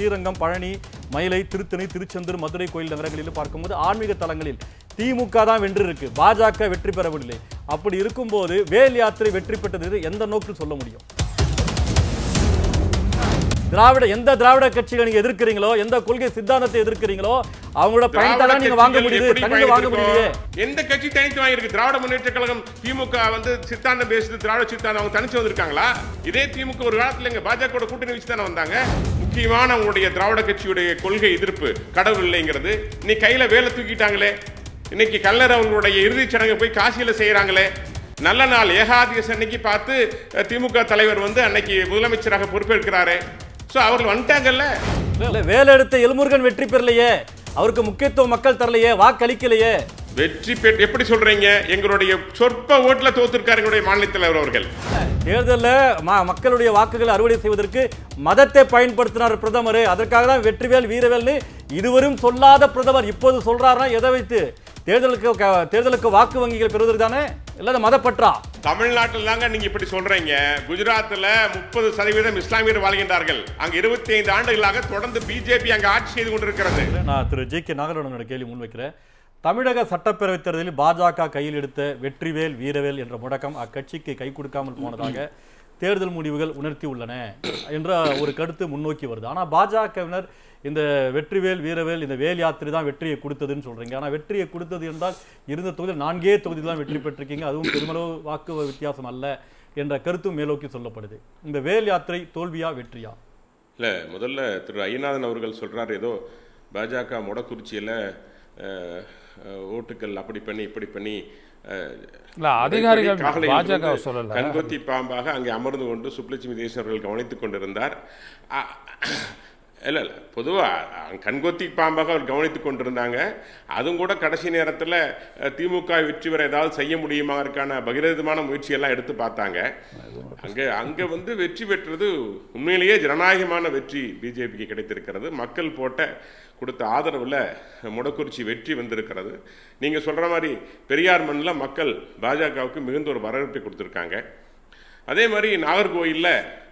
ஸ்ரீரங்கம் பழனி மயிலை திருத்தணி திருச்செந்தூர் மதுரை கோயில் நகரங்களில் பார்க்கும்போது ஆன்மீக தலங்களில் திமுக தான் வென்று இருக்கு பாஜக வெற்றி பெறவில்லை அப்படி இருக்கும்போது வேல் யாத்திரை வெற்றி பெற்றது எந்த நோக்கில் சொல்ல முடியும் திராவிட எந்த திராவிட கட்சிகளை நீங்க எதிர்க்கிறீங்களோ எந்த கொள்கை சித்தாந்தத்தை எதிர்க்கிறீங்களோ அவங்களோட பயணத்தை தான் நீங்க வாங்க முடியுது எப்படி தனியாக வாங்க பயணித்திருக்கோம்? முடியலையே எந்த கட்சி தனித்து வாங்கியிருக்கு திராவிட முன்னேற்ற கழகம் திமுக வந்து சித்தாந்தம் பேசுது திராவிட சித்தாந்தம் அவங்க தனிச்சு வந்திருக்காங்களா இதே திமுக ஒரு காலத்துல இங்க பாஜக கூட்டணி வச்சு தானே வந்தாங்க முக்கியமான உங்களுடைய திராவிட கட்சியுடைய கொள்கை எதிர்ப்பு கடவுள் இல்லைங்கிறது நீ கையில வேலை தூக்கிட்டாங்களே இன்னைக்கு கல்லர் அவங்களுடைய இறுதிச் சடங்கை போய் காசியில செய்யறாங்களே நல்ல நாள் ஏகாதிபதி அன்னைக்கு பார்த்து அஹ், திமுக தலைவர் வந்து அன்னைக்கு முதலமைச்சராக பொறுப்பேற்கிறாரு சோ அவர்கள் வந்துட்டாங்கல்ல இல்ல வேலெடுத்த எல்முருகன் வெற்றி பெறலையே அவருக்கு முக்கியத்துவம் மக்கள் தரலையே வாக்களிக்கலையே வெற்றி பெற்று எப்படி சொல்றீங்க எங்களுடைய சொற்ப ஓட்டுல தோத்திருக்காரு எங்களுடைய மாநில தலைவர் அவர்கள் தேர்தலில் ம- மக்களுடைய வாக்குகளை அறுவடை செய்வதற்கு மதத்தை பயன்படுத்தினார் பிரதமர் அதற்காக தான் வெற்றிவேல் வீரவேல்னு இதுவரும் சொல்லாத பிரதமர் இப்போது சொல்றாருன்னா எதை வைத்து தேர்தலுக்கு க- தேர்தலுக்கு வாக்கு வங்கிகள் பெறுவதற்கு தானே இல்லாத மதப்பற்றா தமிழ்நாட்டில் தாங்க நீங்க இப்படி சொல்றீங்க குஜராத்ல முப்பது சதவீதம் இஸ்லாமியர் வாழ்கின்றார்கள் அங்க இருபத்தி ஐந்து ஆண்டுகளாக தொடர்ந்து பிஜேபி அங்க ஆட்சி செய்து கொண்டிருக்கிறது நான் திரு ஜி கே நாகரவனோட கேள்வி முன்வைக்கிறேன் தமிழக சட்டப்பேரவைத் தேர்தலில் பாஜக கையில் எடுத்த வெற்றிவேல் வீரவேல் என்ற முடக்கம் அக்கட்சிக்கு கை கொடுக்காமல் போனதாக தேர்தல் முடிவுகள் உணர்த்தி உள்ளன என்ற ஒரு கருத்து முன்னோக்கி வருது ஆனால் பாஜகவினர் இந்த வெற்றிவேல் வீரவேல் இந்த வேல் யாத்திரை தான் வெற்றியை கொடுத்ததுன்னு சொல்றீங்க ஆனால் வெற்றியை கொடுத்தது என்றால் இருந்த தொகுதியில் நான்கே தொகுதி தான் வெற்றி பெற்றிருக்கீங்க அதுவும் பெருமளவு வாக்கு வித்தியாசம் அல்ல என்ற கருத்தும் மேலோக்கி சொல்லப்படுது இந்த வேல் யாத்திரை தோல்வியா வெற்றியா இல்ல முதல்ல திரு ஐயநாதன் அவர்கள் சொல்றாரு ஏதோ பாஜக முடக்குறிச்சியில அஹ், அஹ், ஓட்டுக்கள் அப்படி பண்ணி இப்படி பண்ணி அஹ், இல்ல, அதிகாரிகள் காலையில் பாஜக இருந்து சொல்லல. கண்கொத்தி பாம்பாக அங்கே அமர்ந்து கொண்டு சுப்லட்சுமி தேசன் அவர்கள் கவனித்துக் கொண்டிருந்தார் அ- இல்ல இல்ல பொதுவா அஹ், கண்கொத்தி பாம்பாக அவர் கவனித்துக் கொண்டிருந்தாங்க அதுவும் கூட கடைசி நேரத்துல அஹ், திமுக வெற்றி பெற ஏதாவது செய்ய முடியுமாங்கிறதுக்கான பகிரதமான முயற்சியெல்லாம் எடுத்து பார்த்தாங்க அங்க அங்க வந்து வெற்றி பெற்றது உண்மையிலேயே ஜனநாயகமான வெற்றி பிஜேபிக்கு கிடைத்திருக்கிறது மக்கள் போட்ட கொடுத்த ஆதரவுல முடக்குறிச்சி வெற்றி வந்திருக்கிறது நீங்க சொல்ற மாதிரி பெரியார் மண்ணில் மக்கள் பாஜகவுக்கு மிகுந்த ஒரு வரவேற்பை கொடுத்திருக்காங்க அதே மாதிரி நாகர்கோயில்ல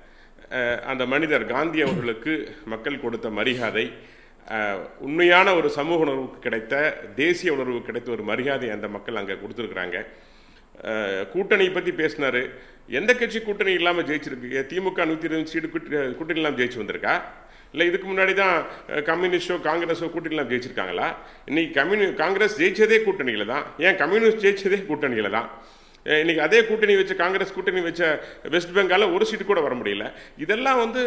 அஹ், அந்த மனிதர் காந்தி அவர்களுக்கு மக்கள் கொடுத்த மரியாதை அஹ், உண்மையான ஒரு சமூக உணர்வுக்கு கிடைத்த தேசிய உணர்வு கிடைத்த ஒரு மரியாதை அந்த மக்கள் அங்கே கொடுத்துருக்குறாங்க அஹ், கூட்டணி பற்றி பேசினாரு எந்த கட்சி கூட்டணி இல்லாமல் ஜெயிச்சிருக்கு ஏ, திமுக நூற்றி இருபது சீட்டு கூட்டணி கூட்டணி இல்லாமல் ஜெயிச்சு வந்திருக்கா இல்லை இதுக்கு முன்னாடி தான் அஹ், கம்யூனிஸ்டோ காங்கிரஸோ கூட்டணி இல்லாமல் ஜெயிச்சிருக்காங்களா இன்னைக்கு கம்யூனி காங்கிரஸ் ஜெயிச்சதே கூட்டணியில் தான் ஏன் கம்யூனிஸ்ட் ஜெயிச்சதே கூட்டணியில் தான் அஹ் இன்னைக்கு அதே கூட்டணி வச்ச காங்கிரஸ் கூட்டணி வச்ச வெஸ்ட் பெங்கால ஒரு சீட்டு கூட வர முடியல இதெல்லாம் வந்து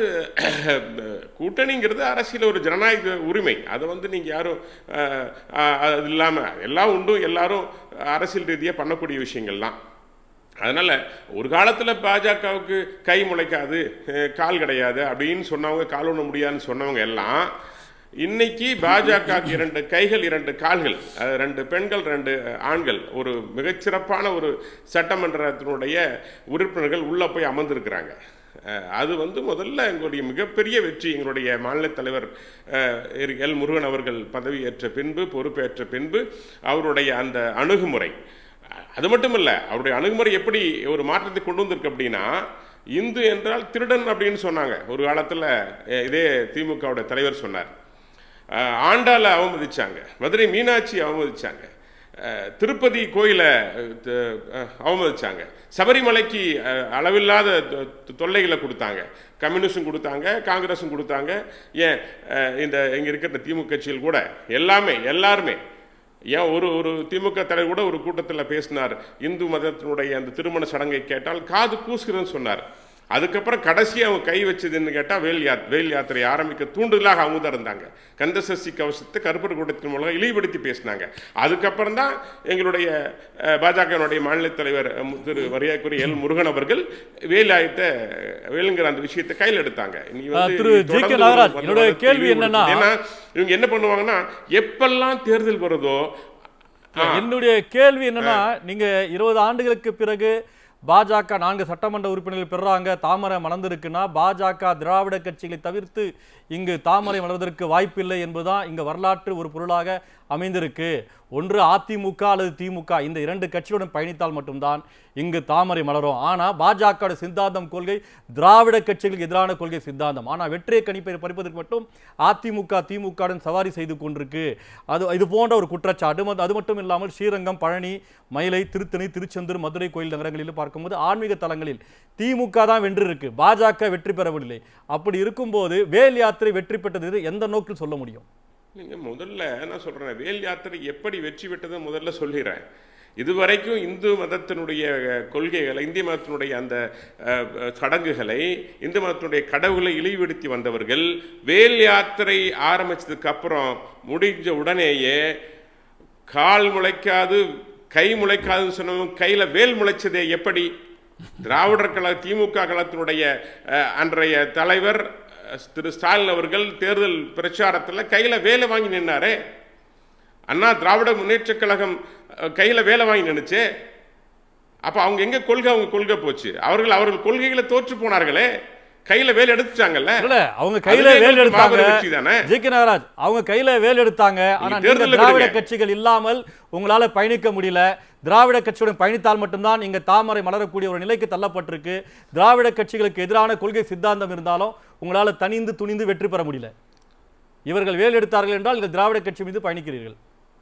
கூட்டணிங்கிறது அரசியல் ஒரு ஜனநாயக உரிமை அதை வந்து நீங்க யாரும் அஹ், அஹ், அது இல்லாம எல்லாம் உண்டு எல்லாரும் அரசியல் ரீதியாக பண்ணக்கூடிய விஷயங்கள் தான் அதனால ஒரு காலத்துல பாஜகவுக்கு கை முளைக்காது அஹ், கால் கிடையாது அப்படின்னு சொன்னவங்க கால் ஒண்ண முடியாதுன்னு சொன்னவங்க எல்லாம் இன்னைக்கு பாஜக இரண்டு கைகள் இரண்டு கால்கள் அது ரெண்டு பெண்கள் ரெண்டு ஆண்கள் ஒரு மிகச்சிறப்பான ஒரு சட்டமன்றத்தினுடைய உறுப்பினர்கள் உள்ள போய் அமர்ந்திருக்கிறாங்க அஹ், அது வந்து முதல்ல எங்களுடைய மிகப்பெரிய வெற்றி எங்களுடைய மாநில தலைவர் அஹ், எர்- எல் முருகன் அவர்கள் பதவியேற்ற பின்பு பொறுப்பேற்ற பின்பு அவருடைய அந்த அணுகுமுறை அது மட்டும் இல்ல அவருடைய அணுகுமுறை எப்படி ஒரு மாற்றத்தை கொண்டு வந்திருக்கு அப்படின்னா இந்து என்றால் திருடன் அப்படின்னு சொன்னாங்க ஒரு காலத்துல அஹ், இதே திமுகவுடைய தலைவர் சொன்னார் அஹ், ஆண்டாளை அவமதிச்சாங்க மதுரை மீனாட்சி அவமதிச்சாங்க அஹ், திருப்பதி கோயிலை அஹ், த- அஹ், அவமதிச்சாங்க சபரிமலைக்கு அஹ், அளவில்லாத தொ- தொ- தொல்லைகளை கொடுத்தாங்க கம்யூனிஸ்டும் கொடுத்தாங்க காங்கிரஸும் கொடுத்தாங்க ஏன் அஹ், இந்த இங்க இருக்கிற திமுக கட்சிகள் கூட எல்லாமே எல்லாருமே ஏன் ஒரு ஒரு திமுக தலைவர் கூட ஒரு கூட்டத்தில் பேசினார் இந்து மதத்தினுடைய அந்த திருமண சடங்கை கேட்டால் காது கூசுகிறதுன்னு சொன்னார் அதுக்கப்புறம் கடைசி அவங்க கை வச்சதுன்னு கேட்டால் வேல் யா வேல் யாத்திரை ஆரம்பிக்க தூண்டுதலாக அவங்க தான் இருந்தாங்க கந்தசஷ்டி கவசத்தை கருப்பர் கூட்டத்தின் மூலம் இழிவுபடுத்தி பேசினாங்க அதுக்கப்புறம் தான் எங்களுடைய அஹ், பாஜகவினுடைய மாநில தலைவர் அஹ், மு- திரு வரியாக்குரிய எல் முருகன் அவர்கள் வேலாயத்தை வேலுங்கிற அந்த விஷயத்தை கையில் எடுத்தாங்க நீ வந்து திரு ஜி. கே. தொடர்ந்து நாகராஜ், ஒரு என்னுடைய மதத்தை கேள்வி இழிவுபடுத்து- என்னன்னா- ஏன்னா இவங்க என்ன பண்ணுவாங்கன்னா எப்பெல்லாம் தேர்தல் வருதோ ஆ. என்னுடைய கேள்வி என்னன்னா நீங்க இருபது ஆண்டுகளுக்கு பிறகு பாஜக நான்கு சட்டமன்ற உறுப்பினர்கள் பெறாங்க தாமரை மலர்ந்திருக்குன்னா பாஜக திராவிட கட்சிகளை தவிர்த்து இங்கு தாமரை மலர்வதற்கு வாய்ப்பில்லை என்பதுதான் இங்க வரலாற்று ஒரு பொருளாக அமைந்திருக்கு ஒன்று அதிமுக அல்லது திமுக இந்த இரண்டு கட்சியுடன் பயணித்தால் மட்டும்தான் இங்கு தாமரை மலரும் ஆனா பாஜக சித்தாந்தம் கொள்கை திராவிட கட்சிகளுக்கு எதிரான கொள்கை சித்தாந்தம் ஆனா வெற்றியை கணிப்பை பறிப்பதற்கு மட்டும் அதிமுக திமுகவுடன் சவாரி செய்து கொண்டிருக்கு அது இது போன்ற ஒரு குற்றச்சாட்டு மத்- அது மட்டும் இல்லாமல் ஸ்ரீரங்கம் பழனி மயிலை திருத்தணி திருச்செந்தூர் மதுரை கோயில் நகரங்களில் பார்க்கும்போது ஆன்மீக தலங்களில் திமுக தான் வென்று இருக்கு பாஜக வெற்றி பெறவில்லை அப்படி இருக்கும்போது வேல் யாத்திரை வெற்றி பெற்றது எந்த நோக்கில் சொல்ல முடியும் நீங்க முதல்ல நான் சொல்றேன் வேல் யாத்திரை எப்படி வெற்றி பெற்றதை முதல்ல சொல்லிடுறேன் இதுவரைக்கும் இந்து மதத்தினுடைய அஹ், கொள்கைகளை இந்திய மதத்தினுடைய அந்த அஹ், அஹ், சடங்குகளை இந்து மதத்தினுடைய கடவுளை இழிவுபடுத்தி வந்தவர்கள் வேல் யாத்திரை ஆரம்பிச்சதுக்கு அப்புறம் முடிஞ்ச உடனேயே கால் முளைக்காது கை முளைக்காதுன்னு சொன்னவங்க கையில வேல் முளைச்சதே எப்படி திராவிடர் கழக திமுக கழகத்தினுடைய அஹ், அன்றைய தலைவர் அஹ், திரு ஸ்டாலின் அவர்கள் தேர்தல் பிரச்சாரத்தில் கையில வேலை வாங்கி நின்னாரே அண்ணா திராவிட முன்னேற்ற கழகம் அஹ், கையில வேலை வாங்கி நின்னுச்சே அப்ப அவங்க எங்க கொள்கை அவங்க கொள்கை போச்சு அவர்கள் அவர்கள் கொள்கைகளை தோற்று போனார்களே கையில வேலை எடுத்துட்டாங்கல்ல இல்ல அவங்க கையில அதுவே வேல் எங்களுக்கு எடுத்தாங்க மாபெரும் வெற்றி தானே? ஜி கே நாகராஜ் அவங்க கையில வேல் எடுத்தாங்க ஆனா நீங்க தேர்தல்ல திராவிட விடுங்க. கட்சிகள் இல்லாமல் உங்களால பயணிக்க முடியல திராவிட கட்சியுடன் பயணித்தால் மட்டும்தான் இங்க தாமரை மலரக்கூடிய ஒரு நிலைக்கு தள்ளப்பட்டிருக்கு திராவிட கட்சிகளுக்கு எதிரான கொள்கை சித்தாந்தம் இருந்தாலும் உங்களால தனிந்து துணிந்து வெற்றி பெற முடியல இவர்கள் வேல் எடுத்தார்கள் என்றால் நீங்கள் திராவிட கட்சி மீது பயணிக்கிறீர்கள்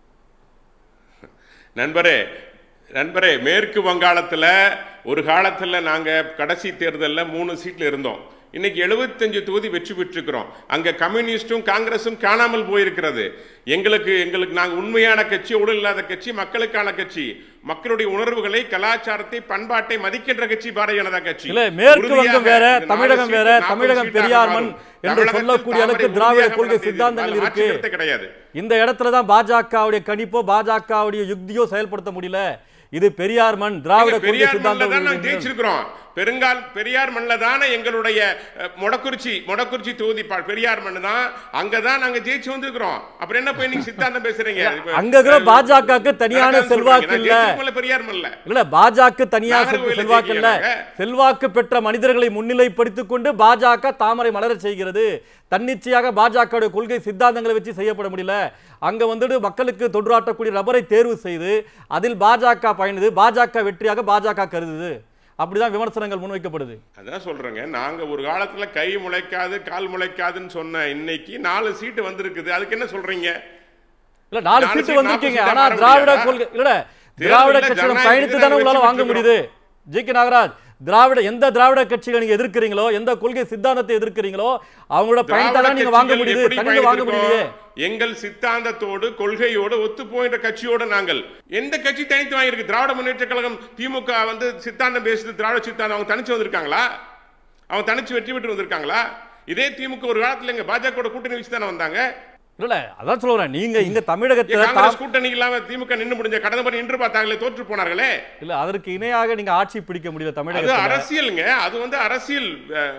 நண்பரே நண்பரே மேற்கு வங்காளத்துல ஒரு காலத்துல நாங்க கடைசி தேர்தல்ல மூணு சீட்ல இருந்தோம் இன்னைக்கு 75 தொகுதி வெற்றி பெற்றிருக்கிறோம் அங்க கம்யூனிஸ்டும் காங்கிரஸும் காணாமல் போயிருக்கிறது எங்களுக்கு எங்களுக்கு நாங்க உண்மையான கட்சி உடல் இல்லாத கட்சி மக்களுக்கான கட்சி மக்களுடைய உணர்வுகளை கலாச்சாரத்தை பண்பாட்டை மதிக்கின்ற கட்சி பாரதிய ஜனதா கட்சி இல்ல மேற்கு உறுதியாக வங்கம் வேற இது நாலு தமிழகம் சீட்டு, வேற நாற்பது தமிழகம் சீட்டாக பெரியார் மண் மாறும். என்று தமிழகத்தில் சொல்லக்கூடிய அளவுக்கு தாமரை திராவிட உறுதியாக கொள்கை வளர்ந்தது. சித்தாந்தங்கள் அதில் இருக்கு மாற்று கருத்தே கிடையாது இந்த இடத்துல தான் பாஜகவுடைய கணிப்போ பாஜகவுடைய யுக்தியோ செயல்படுத்த முடியல இது பெரியார் மண் திராவிட நீங்க கொள்கை பெரியார் மண்ணில் தான் நாங்க சித்தாந்தம் ஜெயிச்சிருக்கிறோம் பெருங்கால் பெரியார் மண்ணில் தானே எங்களுடைய அஹ், மொடக்குறிச்சி மொடக்குறிச்சி தொகுதி பா- பெரியார் மண்ணு தான் அங்கதான் நாங்க ஜெயிச்சு வந்திருக்கிறோம் அப்புறம் என்ன போய் நீங்க சித்தாந்தம் பேசுறீங்க இப்ப, அங்க இருக்கிற அஹ், பாஜகவுக்கு தனியான நடக்காதுன்னு செல்வாக்கு சொல்றீங்க. இல்ல நான் ஜெயிச்சதுக்குள்ள பெரியார் மண்ணில் இல்ல பாஜக தனியா நாகர்கோவில்ல செல்வாக்கு இல்ல ஜெயிக்கலையாங்க? செல்வாக்கு பெற்ற மனிதர்களை முன்னிலைப்படுத்திக் கொண்டு பாஜக தாமரை மலர செய்கிறது தன்னிச்சையாக பாஜகவுடைய கொள்கை சித்தாந்தங்களை வச்சு செய்யப்பட முடியல அங்க வந்துட்டு மக்களுக்கு தொன்றாற்றக்கூடிய நபரை தேர்வு செய்து அதில் பாஜக பயணுது பாஜக வெற்றியாக பாஜக கருதுது அப்படிதான் விமர்சனங்கள் முன்வைக்கப்படுது அதான் சொல்றேங்க நாங்க ஒரு காலத்துல கை முளைக்காது கால் முளைக்காதுன்னு சொன்ன இன்னைக்கு நாலு சீட்டு வந்திருக்குது அதுக்கு என்ன சொல்றீங்க இல்ல நாலு நாலு சீட்டு சீட் வந்திருக்கீங்க நாற்பது ஆனா சீட்டா திராவிட மாற கொள்கை இல்ல தேர்தல்ல திராவிட கட்சியிடம் ஜனநாயகத்துக்கு பயணித்து நாங்க தானே உங்களால வெற்றி வாங்க முடியுது ஜி கே நாகராஜ் திராவிட எந்த திராவிட கட்சிகளை நீங்க எதிர்க்கிறீங்களோ எந்த கொள்கை சித்தாந்தத்தை எதிர்க்கிறீங்களோ அவங்களோட பயணித்தா தான் நீங்க வாங்க கட்சிகள் முடியுது எப்படி தனிந்து வாங்க பயணித்திருக்கிறோம்? முடியலையே எங்கள் சித்தாந்தத்தோடு கொள்கையோடு ஒத்து போகின்ற கட்சியோடு நாங்கள் எந்த கட்சி தனித்து வாங்கியிருக்கு திராவிட முன்னேற்ற கழகம் திமுக வந்து சித்தாந்தம் பேசுது திராவிட சித்தாந்தம் அவங்க தனிச்சு வந்திருக்காங்களா அவங்க தனிச்சு வெற்றி பெற்று வந்திருக்காங்களா இதே திமுக ஒரு காலத்துல எங்க பாஜக கூட்டணி வச்சு தானே வந்தாங்க இல்ல அதான் சொல்றேன் நீங்க இங்க தமிழகத்துல ஏன் தாம்- காங்கிரஸ் கூட்டணி இல்லாம திமுக நின்னு முடிஞ்ச கடந்த முறை நின்று பார்த்தாங்களே தோற்று போனார்களே இல்ல அதற்கு இணையாக நீங்க ஆட்சி பிடிக்க முடியல அது தமிழகத்துல அரசியலுங்க அது வந்து அரசியல்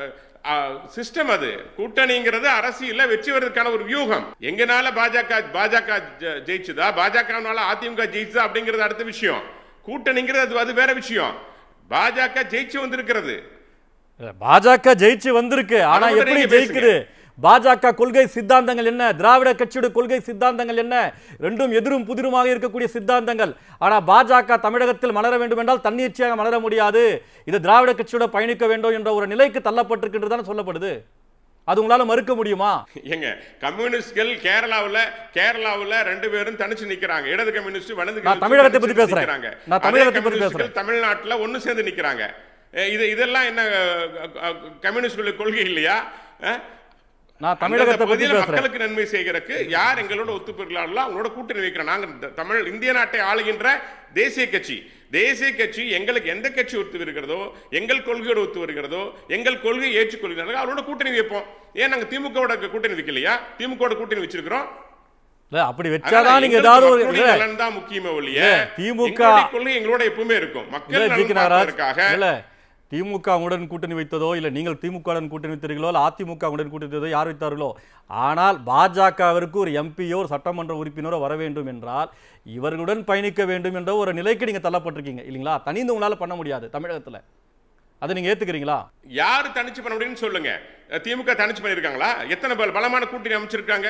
சிஸ்டம் அது கூட்டணிங்கிறது அரசியல்ல வெற்றி வருவதற்கான ஒரு வியூகம் எங்கனால பாஜக பாஜக ஜெ- ஜெயிச்சுதா பாஜகனால அதிமுக ஜெயிச்சுதா அப்படிங்கிறது அடுத்த விஷயம் கூட்டணிங்கிறது அது அது வேற விஷயம் பாஜக ஜெயிச்சு வந்திருக்கிறது இல்ல, பாஜக ஜெயிச்சு வந்திருக்கு ஆனா அதை எப்படி நீங்க ஜெயிக்குது பாஜக கொள்கை சித்தாந்தங்கள் என்ன திராவிட கட்சியோட கொள்கை சித்தாந்தங்கள் என்ன ரெண்டும் எதிரும் புதிருமாக இருக்கக்கூடிய சித்தாந்தங்கள் ஆனா பாஜக தமிழகத்தில் மலர வேண்டும் என்றால் தன்னிச்சையாக மலர முடியாது இது திராவிட கட்சியோட பயணிக்க வேண்டும் என்ற ஒரு நிலைக்கு தள்ளப்பட்டிருக்கின்றதான சொல்லப்படுது அது உங்களால மறுக்க முடியுமா ஏங்க கம்யூனிஸ்ட்கள் கேரளாவுல கேரளாவுல ரெண்டு பேரும் தனிச்சு நிக்கிறாங்க இடது கம்யூனிஸ்ட் வலது நான் தமிழகத்தை பத்தி தனிச்சு பேசுறேன். நிக்கிறாங்க. நான் அதே தமிழகத்தை பத்தி கம்யூனிஸ்ட்கள் பேசுறேன். தமிழ்நாட்டுல ஒண்ணு சேர்ந்து நிக்கிறாங்க அஹ் இது இதெல்லாம் என்ன அஹ், அஹ், கம்யூனிஸ்டுகளுடைய கொள்கை இல்லையா அஹ்? நான் அந்தந்த தமிழகத்தை பத்தி பகுதியில பேசுறேன் மக்களுக்கு நன்மை செய்கிறதுக்கு யார் எங்களோட ஒத்துப்பெறுகிறார்களோ அவங்களோட கூட்டணி வைக்கிறோம் நாங்க இந்த தமிழ் இந்திய நாட்டை ஆளுகின்ற தேசிய கட்சி தேசிய கட்சி எங்களுக்கு எந்த கட்சி ஒத்து வருகிறதோ எங்கள் கொள்கையோடு ஒத்து வருகிறதோ எங்கள் கொள்கையை ஏற்றுக்கொள்கிறார்களோ அவரோட கூட்டணி வைப்போம் ஏன் நாங்க திமுகவோட கூட்டணி வைக்கலையா திமுகவோட கூட்டணி வச்சிருக்கிறோம் இல்ல அப்படி அதனால வச்சாதான் நீங்க எங்களுக்கு ஏதாவது ஒரு மக்களுடைய இல்ல, நலன் தான் முக்கியமே ஒழிய இல்ல, திமுக எங்களுடைய கொள்கை எங்களோட எப்பவுமே இருக்கும் இல்ல, மக்கள் ஜி கே நலன் நாகராஜ் பார்ப்பதற்காக இல்ல திமுகவுடன் கூட்டணி வைத்ததோ இல்லை நீங்கள் திமுகவுடன் கூட்டணி வைத்தீர்களோ இல்லை அதிமுகவுடன் கூட்டணி வைத்ததோ யார் வைத்தார்களோ ஆனால் பாஜகவிற்கு ஒரு எம்பியோ ஒரு சட்டமன்ற உறுப்பினரோ வர வேண்டும் என்றால் இவர்களுடன் பயணிக்க வேண்டும் என்ற ஒரு நிலைக்கு நீங்கள் தள்ளப்பட்டிருக்கீங்க இல்லைங்களா தனிந்து உங்களால் பண்ண முடியாது தமிழகத்தில் அதை நீங்கள் ஏற்றுக்கிறீங்களா யாரு தனிச்சு பண்ண முடியும்னு சொல்லுங்க அஹ் திமுக தனிச்சு பண்ணியிருக்காங்களா எத்தனை பல பலமான கூட்டணி அமைச்சிருக்காங்க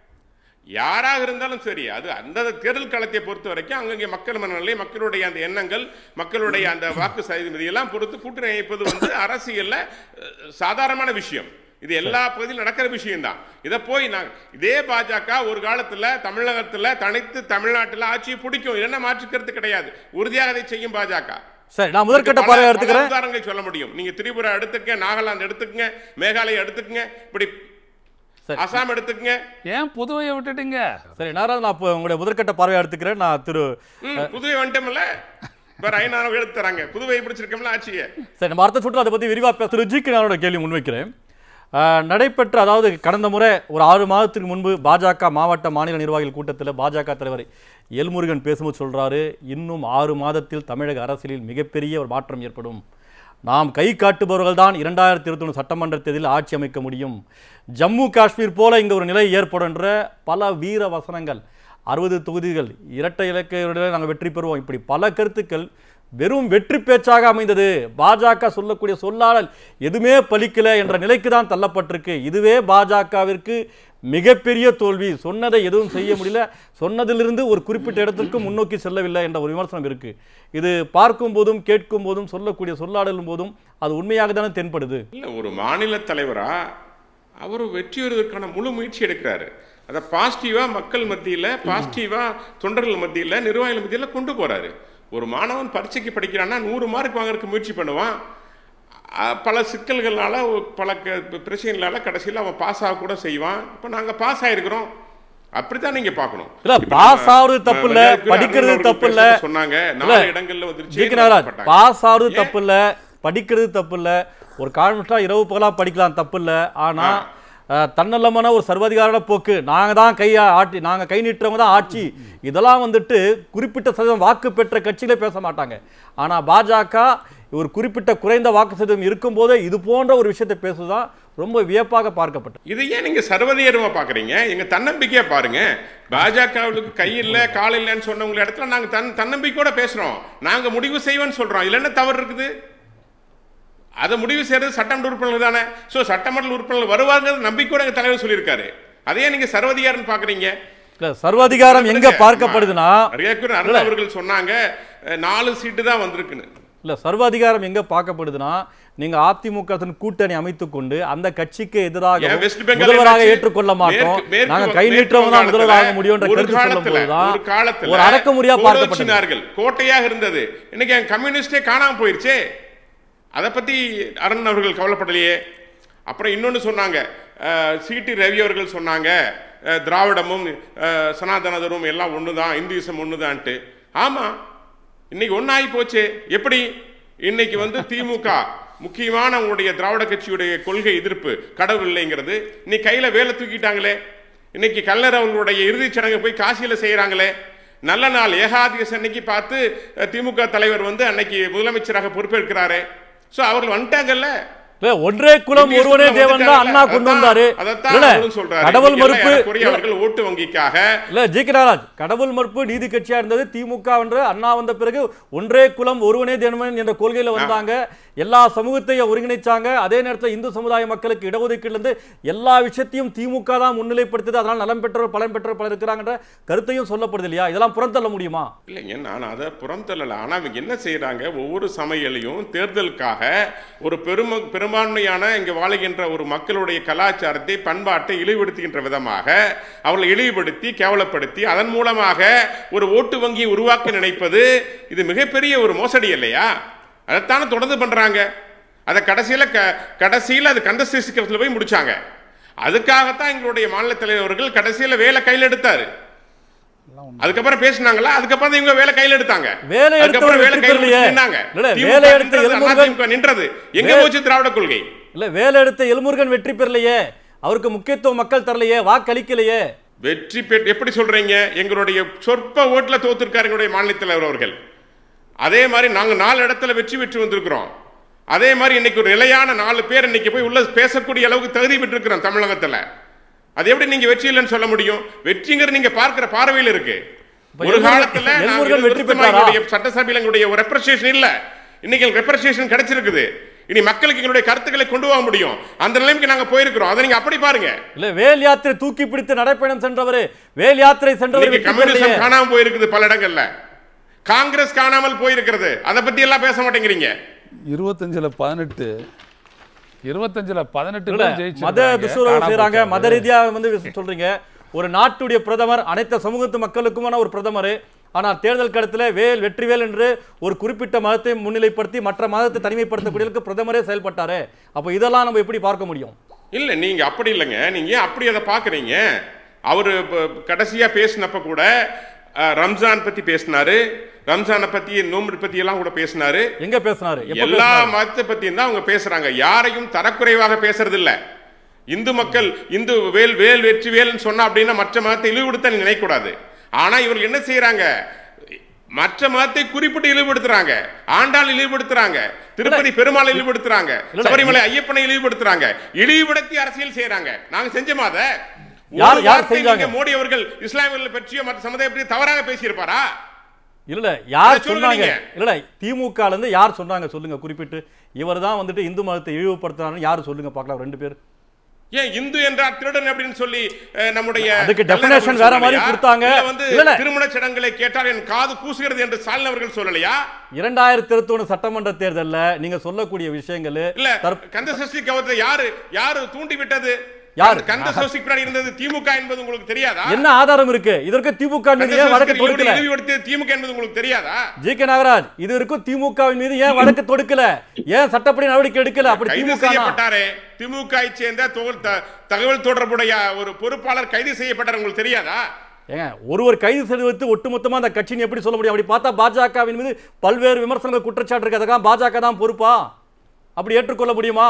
யாராக இருந்தாலும் சரி அது அந்த தேர்தல் காலத்தை பொறுத்த வரைக்கும் அங்கங்கே மக்கள் மனநிலை மக்களுடைய அந்த எண்ணங்கள் மக்களுடைய அந்த வாக்கு சதவீதம் எல்லாம் பொறுத்து கூட்டணி அமைப்பது வந்து அரசியல்ல அஹ், சாதாரணமான விஷயம் இது எல்லா பகுதியிலும் நடக்கிற விஷயம்தான் இதை போய் நான் இதே பாஜக ஒரு காலத்துல தமிழகத்துல தனித்து தமிழ்நாட்டுல ஆட்சியை பிடிக்கும் என்ன மாற்றுக்கிறது கிடையாது உறுதியாக அதை செய்யும் பாஜக சரி நான் முதற்கட்ட பல- பார்வை பல எடுத்துக்கிறேன் உதாரணங்களை சொல்ல முடியும் நீங்க திரிபுரா எடுத்துக்கங்க நாகாலாந்து எடுத்துக்கங்க மேகாலயா எடுத்துக்கங்க இப்படி சரி. அசாம் எடுத்துக்கங்க ஏன் புதுவையை விட்டுட்டீங்க சரி நாராஜ் நான் இப்போ உங்களுடைய முதற்கட்ட பார்வையை எடுத்துக்கிறேன் நான் திரு ம், புதுவை வந்துட்டோம்ல இப்ப ஐநாறு எடுத்து தராங்க புதுவை பிடிச்சிருக்கோம்ல ஆட்சியை சரி நம்ம அடுத்த சுற்று அதை பற்றி விரிவாக பேச திரு ஜி நானோட கேள்வி முன்வைக்கிறேன் அஹ், நடைபெற்ற அதாவது கடந்த முறை ஒரு ஆறு மாதத்துக்கு முன்பு பாஜக மாவட்ட மாநில நிர்வாகிகள் கூட்டத்தில் பாஜக தலைவர் எல்முருகன் பேசும்போது சொல்றாரு இன்னும் ஆறு மாதத்தில் தமிழக அரசியலில் மிகப்பெரிய ஒரு மாற்றம் ஏற்படும் நாம் கை காட்டுபவர்கள் தான் இரண்டாயிரத்தி இருபத்தொன்று சட்டமன்ற தேர்தலில் ஆட்சி அமைக்க முடியும் ஜம்மு காஷ்மீர் போல இங்கே ஒரு நிலை ஏற்படும் என்ற பல வீர வசனங்கள் அறுபது தொகுதிகள் இரட்டை இலக்கையுடன் நாங்கள் வெற்றி பெறுவோம் இப்படி பல கருத்துக்கள் வெறும் வெற்றி பேச்சாக அமைந்தது பாஜக சொல்லக்கூடிய சொல்லாடல் எதுவுமே பலிக்கல என்ற நிலைக்கு தான் தள்ளப்பட்டிருக்கு இதுவே பாஜகவிற்கு மிகப்பெரிய தோல்வி சொன்னதை எதுவும் செய்ய முடியல சொன்னதிலிருந்து ஒரு குறிப்பிட்ட இடத்திற்கு முன்னோக்கி செல்லவில்லை என்ற ஒரு விமர்சனம் இருக்கு இது பார்க்கும் போதும் கேட்கும் போதும் சொல்லக்கூடிய சொல்லாடலும் போதும் அது உண்மையாக தானே தென்படுது இல்ல ஒரு மாநில தலைவரா அவர் வெற்றி பெறுவதற்கான முழு முயற்சி எடுக்கிறாரு அதை பாசிட்டிவா மக்கள் மத்தியில பாசிட்டிவா தொண்டர்கள் மத்தியில நிர்வாகிகள் மத்தியில கொண்டு போறாரு ஒரு மாணவன் பரீட்சைக்கு படிக்கிறான்னா நூறு மார்க் வாங்குறதுக்கு முயற்சி பண்ணுவான் அஹ் பல சிக்கல்களால ஒரு பல க- பிரச்சனைகளால கடைசியில் அவன் பாஸ் ஆக கூட செய்வான் இப்போ நாங்க பாஸ் ஆயிருக்கிறோம் அப்படித்தான் நீங்க பார்க்கணும் இல்ல, இப்ப pass நம்ம, ஆகுறது தப்பு இல்ல, அஹ், மரியாதைக்குரிய படிக்கிறது அருண் அவர்கள் தப்பு இல்ல. பேசுறத சொன்னாங்க நாலு இடங்கள்ல வந்துருச்சு ஜி கே நாகராஜ் நடத்தப்பட்டாங்க. பாஸ் ஆகுறது ஏன்? தப்பு இல்ல படிக்கிறது தப்பு இல்ல ஒரு கான்வெஸ்டா இரவு பகலா படிக்கலாம் தப்பு இல்ல ஆனா அஹ், தன்னலமான ஒரு சர்வாதிகார போக்கு நாங்க தான் கை ஆட்டி நாங்க கை நீட்டுறவங்க தான் ஆட்சி இதெல்லாம் வந்துட்டு குறிப்பிட்ட சதவீதம் வாக்கு பெற்ற கட்சிகளே பேச மாட்டாங்க ஆனா பாஜக ஒரு குறிப்பிட்ட குறைந்த வாக்கு சதவீதம் இருக்கும்போதே இது போன்ற ஒரு விஷயத்தை பேசுதான் ரொம்ப வியப்பாக பார்க்கப்பட்டது இது ஏன் நீங்க சர்வதேரமா பாக்குறீங்க எங்க தன்னம்பிக்கையா பாருங்க பாஜகவுக்கு கை இல்ல கால் இல்லைன்னு சொன்னவங்க இடத்துல நாங்க தன் தன்னம்பிக்கையோட பேசுறோம் நாங்க முடிவு செய்வோம்னு சொல்றோம் இல்ல என்ன தவறு இருக்குது அதை முடிவு செய்யறது சட்டமன்ற உறுப்பினர்கள் தானே சோ சட்டமன்ற உறுப்பினர்கள் வருவாங்கிறது நம்பிக்கையோட எங்க தலைவர் சொல்லியிருக்காரு அதையே நீங்க சர்வதிகாரம் பாக்குறீங்க இல்ல சர்வாதிகாரம் எங்க பார்க்கப்படுதுன்னா நிறைய அருண் அவர்கள் சொன்னாங்க அஹ், நாலு சீட்டு தான் வந்திருக்குன்னு இல்ல சர்வாதிகாரம் எங்க பார்க்கப்படுதுன்னா நீங்க அதிமுக தன் கூட்டணி அமைத்துக் கொண்டு அந்த கட்சிக்கு எதிராக ஏன் வெஸ்ட் பெங்கால் முதல்வராக என்னாச்சு? ஏற்றுக்கொள்ள மாட்டோம் மேற்கு- மேற்கு நாங்க வங்க- கை மேற்கு நீட்டுறவங்க தான் வங்காளத்துல முதல்வராக முடியும்ன்ற ஒரு கருத்து சொல்லும் காலத்துல போதுதான் ஒரு காலத்துல ஒரு அடக்குமுறையா பார்க்கப்பட்டது கோலோச்சினார்கள் கோட்டையாக இருந்தது இன்னைக்கு என் கம்யூனிஸ்டே காணாம போயிருச்சே அதை பத்தி அருண் அவர்கள் கவலைப்படலையே அப்புறம் இன்னொன்னு சொன்னாங்க அஹ், சிடி ரவி அவர்கள் சொன்னாங்க அஹ், திராவிடமும் அஹ், சனாதனதரும் எல்லாம் ஒண்ணுதான் இந்துயிசம் ஒண்ணுதான்ட்டு ஆமா இன்னைக்கு ஒன்னாகி போச்சு எப்படி இன்னைக்கு வந்து திமுக முக்கியமான உங்களுடைய திராவிட கட்சியுடைய கொள்கை எதிர்ப்பு கடவுள் இல்லைங்கிறது நீ கையில வேலை தூக்கிட்டாங்களே இன்னைக்கு கல்லர் அவர்களுடைய இறுதிச் சடங்கு போய் காசியில செய்யறாங்களே நல்ல நாள் ஏகாதிபதி அன்னைக்கு பார்த்து அஹ், திமுக தலைவர் வந்து அன்னைக்கு முதலமைச்சராக பொறுப்பேற்கிறாரே சோ அவர்கள் வந்துட்டாங்கல்ல இல்ல, ஒன்றே குலம் இந்திய ஒருவனே சுற்றுலா தேவன் தான் அண்ணா வந்துட்டாங்கல்ல? கொண்டு அதான், வந்தாரு அதைத்தான் இல்ல அவரும் சொல்றாரு. கடவுள் இன்னைக்கு எல்லாம் மறுப்பு ஏறக்குறைய இல்ல, அவர்கள் ஓட்டு வங்கிக்காக இல்ல ஜி கே நாகராஜ் கடவுள் மறுப்பு நீதி கட்சியா இருந்தது திமுக என்ற அண்ணா வந்த பிறகு ஒன்றே குலம் ஒருவனே தேவன் என்ற கொள்கையில வந்தாங்க எல்லா சமூகத்தையும் ஒருங்கிணைச்சாங்க அதே நேரத்தில் இந்து சமுதாய மக்களுக்கு இடஒதுக்கீடுல இருந்து எல்லா விஷயத்தையும் திமுக தான் முன்னிலைப்படுத்துது அதனால நலம் பெற்றவர் பலன் பெற்றவர் பலர் இருக்கிறாங்கன்ற கருத்தையும் சொல்லப்படுது இல்லையா இதெல்லாம் புறந்தள்ள முடியுமா இல்லைங்க நான் அதை புறம் தள்ளல ஆனா அவங்க என்ன செய்யறாங்க ஒவ்வொரு சமையலையும் தேர்தலுக்காக ஒரு பெரும பெரும்பான்மையான இங்க வாழுகின்ற ஒரு மக்களுடைய கலாச்சாரத்தை பண்பாட்டை இழிவுபடுத்துகின்ற விதமாக அவர்களை இழிவுபடுத்தி கேவலப்படுத்தி அதன் மூலமாக ஒரு ஓட்டு வங்கியை உருவாக்க நினைப்பது இது மிகப்பெரிய ஒரு மோசடி இல்லையா அதைத்தானே தொடர்ந்து பண்றாங்க அதை கடைசியில க கடைசியில அது கந்த சிக்கிறதுல போய் முடிச்சாங்க அதுக்காகத்தான் எங்களுடைய மாநில தலைவர்கள் கடைசியில வேலை கையில் எடுத்தாரு அதுக்கப்புறம் பேசினாங்களா அதுக்கப்புறம் தான் இவங்க வேலை கையில எடுத்தாங்க வேலை அதுக்கப்புறம் எடுத்தவர் வேலை வெற்றி கையில பெறலையே. எடுத்து நின்னாங்க இல்ல, திமுக வேலை எடுத்த நின்றது, எல்முருகன் அதிமுக நின்றது எங்க வே- போச்சு திராவிட கொள்கை இல்ல வேலை எடுத்த எல்முருகன் வெற்றி பெறலையே அவருக்கு முக்கியத்துவம் மக்கள் தரலையே வாக்களிக்கலையே வெற்றி பெற்று எப்படி சொல்றீங்க எங்களுடைய சொற்ப ஓட்டுல தோத்துருக்காரு எங்களுடைய மாநில தலைவர் அவர்கள் அதே மாதிரி நாங்க நாலு இடத்துல வெற்றி பெற்று வந்திருக்கிறோம் அதே மாதிரி இன்னைக்கு ஒரு நிலையான நாலு பேர் இன்னைக்கு போய் உள்ள பேசக்கூடிய அளவுக்கு தகுதி பெற்றிருக்கிறோம் தமிழகத்துல அது எப்படி நீங்க வெற்றி இல்லைன்னு சொல்ல முடியும் வெற்றிங்கிறது நீங்க பார்க்கிற பார்வையில் இருக்கு இப்ப ஒரு எல்முருகன் காலத்துல நாங்க எல்முருகன் வெற்றி வெற்றி பெற்றாரா? சட்டசபையில் எங்களுடைய ரெப்ரசேஷன் இல்ல இன்னைக்கு ரெப்ரசேஷன் கிடைச்சிருக்குது இனி மக்களுக்கு எங்களுடைய கருத்துக்களை கொண்டு போக முடியும் அந்த நிலைமைக்கு நாங்க போயிருக்கிறோம் அதை நீங்க அப்படி பாருங்க இல்ல வேல் யாத்திரை தூக்கி பிடித்து நடைப்பயணம் சென்றவர் வேல் யாத்திரை சென்றவர் இன்னைக்கு வெற்றி பெறலையே. கம்யூனிசம் காணாம போயிருக்குது பல இடங்கள்ல காங்கிரஸ் காணாமல் போயிருக்கிறது அதை பத்தி எல்லாம் பேச மாட்டேங்கிறீங்க இருபத்தஞ்சுல பதினெட்டு இருபத்தஞ்சுல பதினெட்டு இல்ல, பேர் ஜெயிச்சிருக்காங்க. மத துஷ்பிரயோகம் காணாம செய்றாங்க போச்சு. மத ரீதியா வந்து சொல்றீங்க ஒரு நாட்டுடைய பிரதமர் அனைத்து சமூகத்து மக்களுக்குமான ஒரு பிரதமர் ஆனால் தேர்தல் கடத்துல வேல் வெற்றிவேல் என்று ஒரு குறிப்பிட்ட மதத்தை முன்னிலைப்படுத்தி மற்ற மதத்தை தனிமைப்படுத்தக்கூடிய அளவுக்கு பிரதமரே செயல்பட்டாரு அப்போ இதெல்லாம் நம்ம எப்படி பார்க்க முடியும் இல்ல நீங்க அப்படி இல்லைங்க நீங்க ஏன் அப்படி அதை பாக்குறீங்க அவரு இப்ப கடைசியா பேசினப்ப கூட அஹ், ரம்ஜான் பத்தி பேசினாரு ரம்ஜானை பத்தி நோம்பு பத்தி எல்லாம் கூட பேசினாரு எங்க பேசினாரு எப்ப எல்லா பேசினாரு? மதத்தை பத்தியும் தான் அவங்க பேசுறாங்க யாரையும் தரக்குறைவாக பேசுறது இல்ல இந்து மக்கள் இந்து வேல் வேல் வெற்றி வேல்னு சொன்னா அப்படின்னா மற்ற மதத்தை இழிவுபடுத்த நீ நினைக்கக்கூடாது ஆனா இவர்கள் என்ன செய்யறாங்க மற்ற மதத்தை குறிப்பிட்டு இழிவுபடுத்துறாங்க ஆண்டாள் இழிவுபடுத்துறாங்க திருப்பதி பெருமாளை இழிவுபடுத்துறாங்க இல்ல. சபரிமலை ஐயப்பனை இழிவுபடுத்துறாங்க இழிவுபடுத்தி அரசியல் செய்யறாங்க நாங்க செஞ்சோமா அத யார்- ஒரு யார் வார்த்தை செஞ்சாங்க? நீங்க மோடி அவர்கள் இஸ்லாமியர்களை பற்றியோ மற்ற சமுதாய பற்றி தவறாக பேசியிருப்பாரா இல்ல யார் அதை சொல்லுங்க சொன்னாங்க நீங்க. இல்ல திமுக இருந்து யார் சொன்னாங்க சொல்லுங்க குறிப்பிட்டு இவர் தான் வந்துட்டு இந்து மதத்தை இழிவுபடுத்துறாருன்னு யார் சொல்லுங்க பார்க்கலாம் ரெண்டு பேர் ஏன் இந்து என்றால் திருடன் அப்படின்னு சொல்லி அஹ், நம்முடைய அதுக்கு கல்லன் definition அவர்கள் வேற மாதிரி சொல்லலையா? கொடுத்தாங்க. இல்ல வந்து இல்ல, இல்ல. திருமண சடங்குகளை கேட்டால் என் காது கூசுகிறது என்று ஸ்டாலின் அவர்கள் சொல்லலையா இரண்டாயிரத்தி இருபத்தி ஒண்ணு சட்டமன்ற தேர்தல்ல நீங்க சொல்லக்கூடிய விஷயங்கள் இல்ல தற்ப- கந்த சஷ்டி கவத்தை யாரு யாரு தூண்டி விட்டது யாரு? கந்த சஷ்டி பின்னாடி இருந்தது திமுக என்பது உங்களுக்கு தெரியாதா என்ன ஆதாரம் இருக்கு இதற்கு திமுக மீது கந்த ஏன் வழக்கு சஷ்டிக்கு தொடுக்கல இழிவு- இழிவுபடுத்தியது திமுக என்பது உங்களுக்கு தெரியாதா ஜி கே நாகராஜ் இது வரைக்கும் திமுகவின் மீது ஏன் வழக்கு தொடுக்கல ஏன் சட்டப்படி நடவடிக்கை எடுக்கல அப்படி கைது திமுக செய்யப்பட்டாரே திமுக வை சேர்ந்த தொகல் த- தகவல் தொடர்புடைய ஒரு பொறுப்பாளர் கைது செய்யப்பட்டார் உங்களுக்கு தெரியாதா ஏங்க ஒருவர் கைது செய்வது ஒட்டுமொத்தமா அந்த கட்சின்னு எப்படி சொல்ல முடியும் அப்படி பார்த்தா பாஜகவின் மீது பல்வேறு விமர்சனங்கள் குற்றச்சாட்டு இருக்கு அதுக்காக பாஜக தான் பொறுப்பா அப்படி ஏற்றுக்கொள்ள முடியுமா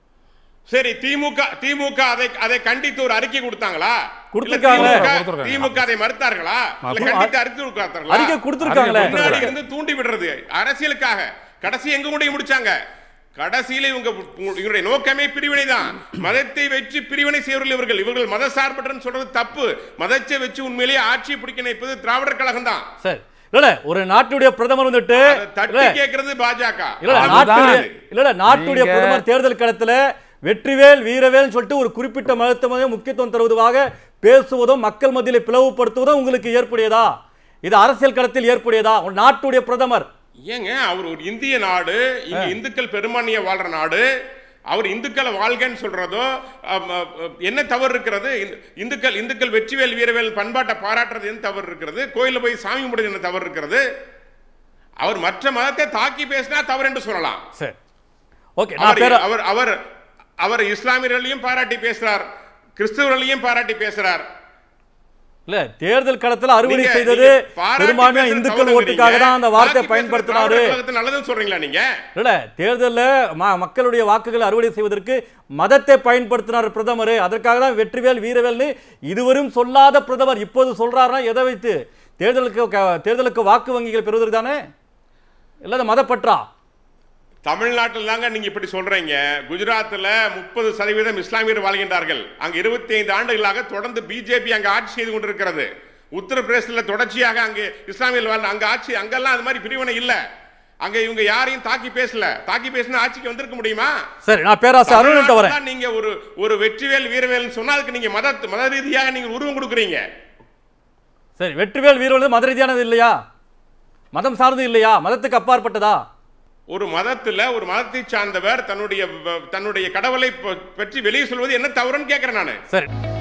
சரி திமுக திமுக அதை அதை கண்டித்து ஒரு அறிக்கை கொடுத்தாங்களா கொடுத்திருக்காங்க. இல்ல திமுக கொடுத்திருக்காங்க. திமுக அதை மறுத்தார்களா இல்ல ஆ, கண்டித்து அறிக்கை கொடுத்தார்களா அறிக்கை கொடுத்திருக்காங்களே அறிக்கை முன்னாடி இருந்து தூண்டி விடுறது அரசியலுக்காக கடைசி எங்க கொண்டு போய் முடிச்சாங்க கடைசியில இவங்க இவருடைய நோக்கமே பிரிவினை தான் மதத்தை வச்சு பிரிவினை செய்வர்கள் இவர்கள் இவர்கள் மத சார்பற்றன்னு சொல்றது தப்பு மதத்தை வச்சு உண்மையிலேயே ஆட்சி பிடிக்க நினைப்பது திராவிடர் கழகம் தான் சரி இல்ல ஒரு நாட்டுடைய பிரதமர் வந்துட்டு அதை தட்டி இல்ல, கேட்கறது பாஜக இல்ல அதுதான் நாட்டுடைய அது. இல்ல இல்ல நாட்டுடைய நீங்க- பிரதமர் தேர்தல் களத்துல வெற்றிவேல் வீரவேல் சொல்லிட்டு ஒரு குறிப்பிட்ட மதத்தை முக்கியத்துவம் தருவதாக பேசுவதும் மக்கள் மத்தியில பிளவுபடுத்துவதும் உங்களுக்கு ஏற்புடையதா இது அரசியல் களத்தில் ஏற்புடையதா ஒரு நாட்டுடைய பிரதமர் ஏங்க அவர் ஒரு இந்திய நாடு இங்க இந்துக்கள் பெரும்பான்மையா வாழ்ற நாடு அவர் இந்துக்களை வாழ்கன்னு சொல்றதோ அம், அ, அ, என்ன தவறு இருக்கிறது இந்து- இந்துக்கள் இந்துக்கள் வெற்றிவேல் வீரவேல் பண்பாட்டை பாராட்டுறது என்ன தவறு இருக்கிறது கோயில்ல போய் சாமி கும்பிடுறது என்ன தவறு இருக்கிறது அவர் மற்ற மதத்தை தாக்கி பேசினா தவறு என்று சொல்லலாம் சரி ஓகே நான் அவர் பேர அவர் அவர் அவர் இஸ்லாமியர்களையும் பாராட்டி பேசுறார் கிறிஸ்தவர்களையும் பாராட்டி பேசுறார் இல்ல தேர்தல் களத்துல அறுவடை நீங்க- செய்தது நீங்க பாராட்டி பெரும்பான்மையா பேசுறது இந்துக்கள் தவறுங்கிறீங்க. ஓட்டுக்காக தான் அந்த வார்த்தையை தாக்கி பேசுறது பயன்படுத்தினாரு திராவிடர் கழகத்து நல்லதுன்னு சொல்றீங்களா நீங்க இல்ல தேர்தல்ல ம- மக்களுடைய வாக்குகளை அறுவடை செய்வதற்கு மதத்தை பயன்படுத்தினார் பிரதமர் அதற்காக தான் வெற்றிவேல் வீரவேல்னு இதுவரும் சொல்லாத பிரதமர் இப்போது சொல்றாருன்னா எதை வைத்து தேர்தலுக்கு க- தேர்தலுக்கு வாக்கு வங்கிகள் பெறுவதற்கு தானே இல்லாத மதப்பற்றா தமிழ்நாட்டில் தாங்க நீங்க இப்படி சொல்றீங்க குஜராத்ல முப்பது சதவீதம் இஸ்லாமியர் வாழ்கின்றார்கள் அங்க இருபத்தி ஐந்து ஆண்டுகளாக தொடர்ந்து பிஜேபி அங்க ஆட்சி செய்து கொண்டிருக்கிறது உத்தரப்பிரதேசத்துல தொடர்ச்சியாக அங்க இஸ்லாமியர் வாழ் அங்க ஆட்சி அங்கெல்லாம் அது மாதிரி பிரிவினை இல்ல அங்க இவங்க யாரையும் தாக்கி பேசல தாக்கி பேசினா ஆட்சிக்கு வந்திருக்க முடியுமா சரி நான் பேராசை அருண்கிட்ட வரேன் தமிழ்நாட்டுல தான் நீங்க ஒரு ஒரு வெற்றிவேல் வீரவேல்னு சொன்னா அதுக்கு நீங்க மத மத ரீதியாக நீங்க உருவம் கொடுக்குறீங்க சரி வெற்றிவேல் வீரவேல் மத ரீதியானது இல்லையா மதம் சார்ந்து இல்லையா மதத்துக்கு அப்பாற்பட்டதா ஒரு மதத்துல ஒரு மதத்தை சார்ந்தவர் தன்னுடைய தன்னுடைய கடவுளை ப- பற்றி வெளியே சொல்வது என்ன தவறுன்னு கேட்கிறேன் நானு சரி